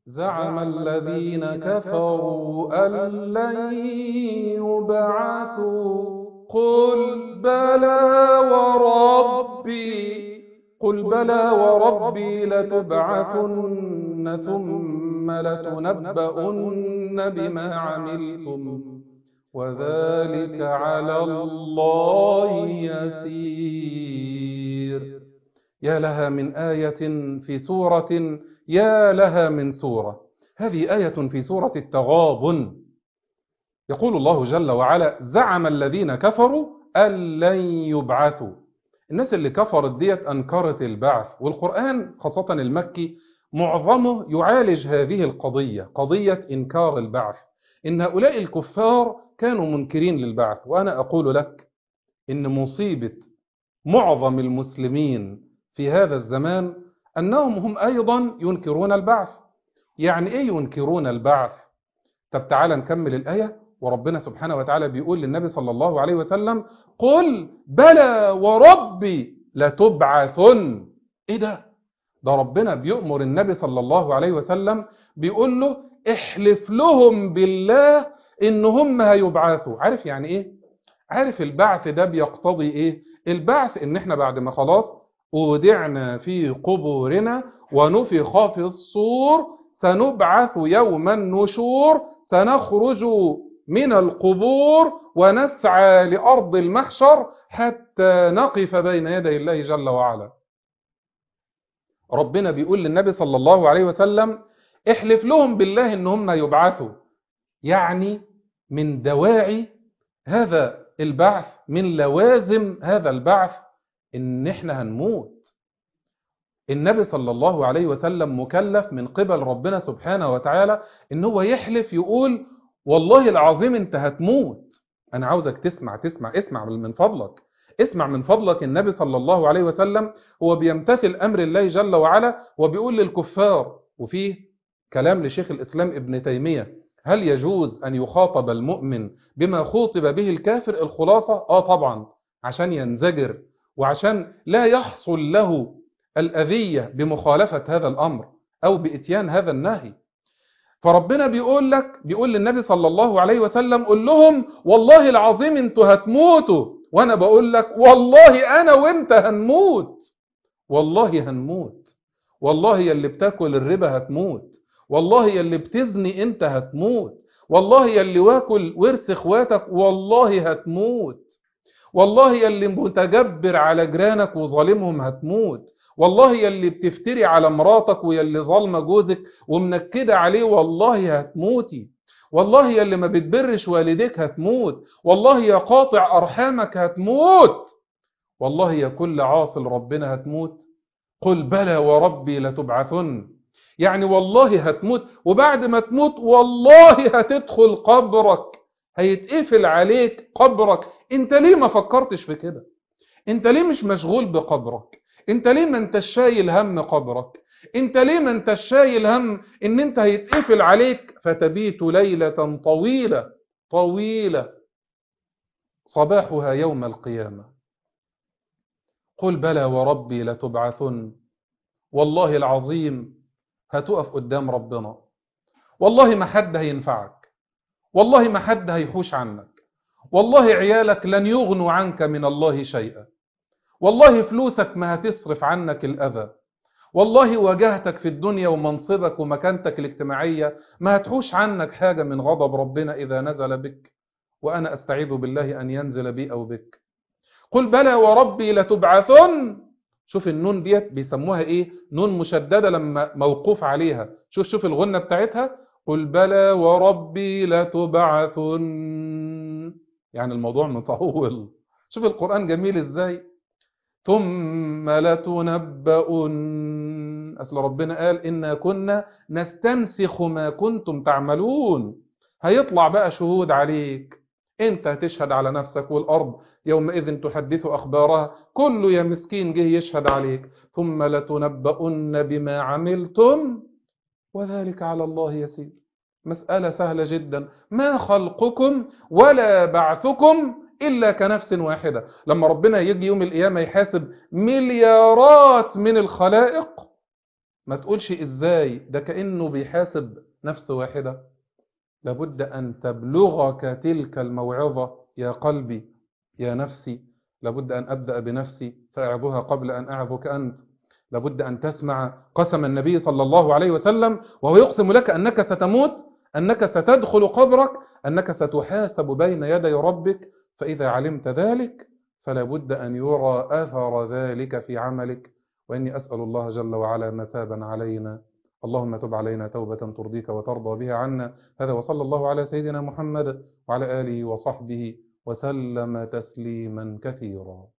زعم الذين كفروا أن لن يبعثوا قل بلى وربي قل بلى وربي لتبعثن ثم لتنبؤن بما عملتم وذلك على الله يسير يا لها من آية في سورة يا لها من سورة هذه آية في سورة التغابن يقول الله جل وعلا زعم الذين كفروا أن لن يبعثوا الناس اللي كفرت ديت أنكرت البعث والقرآن خاصة المكي معظمه يعالج هذه القضية قضية إنكار البعث إن هؤلاء الكفار كانوا منكرين للبعث وأنا أقول لك إن مصيبة معظم المسلمين في هذا الزمان أنهم هم أيضا ينكرون البعث يعني إيه ينكرون البعث طب تعالى نكمل الآية وربنا سبحانه وتعالى بيقول للنبي صلى الله عليه وسلم قل بلى وربي لتبعثن إيه ده ده ربنا بيؤمر النبي صلى الله عليه وسلم بيقول له احلف لهم بالله ان هم هيبعثوا عارف يعني ايه عارف البعث ده بيقتضي ايه البعث ان احنا بعد ما خلاص اودعنا في قبورنا ونفخ في الصور سنبعث يوم النشور سنخرج من القبور ونسعى لأرض المحشر حتى نقف بين يدي الله جل وعلا ربنا بيقول للنبي صلى الله عليه وسلم احلف لهم بالله ان هم يبعثوا يعني من دواعي هذا البعث من لوازم هذا البعث ان احنا هنموت النبي صلى الله عليه وسلم مكلف من قبل ربنا سبحانه وتعالى ان هو يحلف يقول والله العظيم انت هتموت انا عاوزك تسمع تسمع اسمع من فضلك اسمع من فضلك النبي صلى الله عليه وسلم هو بيمتثل امر الله جل وعلا وبيقول للكفار وفيه كلام لشيخ الاسلام ابن تيميه هل يجوز أن يخاطب المؤمن بما خوطب به الكافر الخلاصة؟ آه طبعا عشان ينزجر وعشان لا يحصل له الأذية بمخالفة هذا الأمر أو بإتيان هذا النهي فربنا بيقول لك بيقول للنبي صلى الله عليه وسلم قل لهم والله العظيم انتوا هتموتوا وانا بقول لك والله انا وانت هنموت والله هنموت والله يلي بتاكل الربا هتموت والله يلي بتزني انت هتموت والله يلي واكل ورث اخواتك والله هتموت والله يلي متجبر على جيرانك وظالمهم هتموت والله يلي بتفتري على مراتك ويلي ظالمه جوزك ومنكده عليه والله هتموتي والله يلي ما بتبرش والديك هتموت والله يا قاطع ارحامك هتموت والله يا كل عاصل ربنا هتموت قل بلى وربي لتبعثن يعني والله هتموت وبعد ما تموت والله هتدخل قبرك هيتقفل عليك قبرك انت ليه ما فكرتش في كده انت ليه مش مشغول بقبرك انت ليه ما انت شايل هم قبرك انت ليه ما انت شايل هم ان انت هيتقفل عليك فتبيت ليلة طويلة طويلة صباحها يوم القيامة قل بلى وربي لتبعثن والله العظيم هتقف قدام ربنا والله ما حد هينفعك والله ما حد هيحوش عنك والله عيالك لن يغنوا عنك من الله شيئا والله فلوسك ما هتصرف عنك الأذى والله واجهتك في الدنيا ومنصبك ومكانتك الاجتماعية ما هتحوش عنك حاجة من غضب ربنا إذا نزل بك وأنا أستعيذ بالله أن ينزل بي أو بك قل بلى وربي لتبعثن شوف النون ديت بيسموها ايه نون مشددة لما موقوف عليها شوف شوف الغنة بتاعتها قل بلى وربي لتبعثن يعني الموضوع مطول شوف القرآن جميل ازاي ثم لتنبؤن أصل ربنا قال إنا كنا نستنسخ ما كنتم تعملون هيطلع بقى شهود عليك انت هتشهد على نفسك والأرض يومئذ تحدث أخبارها كل يا مسكين جه يشهد عليك ثم لتنبؤن بما عملتم وذلك على الله يسير مسألة سهلة جدا ما خلقكم ولا بعثكم إلا كنفس واحدة لما ربنا يجي يوم القيامة يحاسب مليارات من الخلائق ما تقولش ازاي ده كأنه بيحاسب نفس واحدة لابد أن تبلغك تلك الموعظة يا قلبي يا نفسي لابد أن أبدأ بنفسي فأعظها قبل أن أعظك أنت لابد أن تسمع قسم النبي صلى الله عليه وسلم وهو يقسم لك أنك ستموت أنك ستدخل قبرك أنك ستحاسب بين يدي ربك فإذا علمت ذلك فلا بد أن يرى أثر ذلك في عملك وإني أسأل الله جل وعلا مثابا علينا اللهم تب علينا توبة ترضيك وترضى بها عنا هذا وصلى الله على سيدنا محمد وعلى آله وصحبه وسلم تسليما كثيرا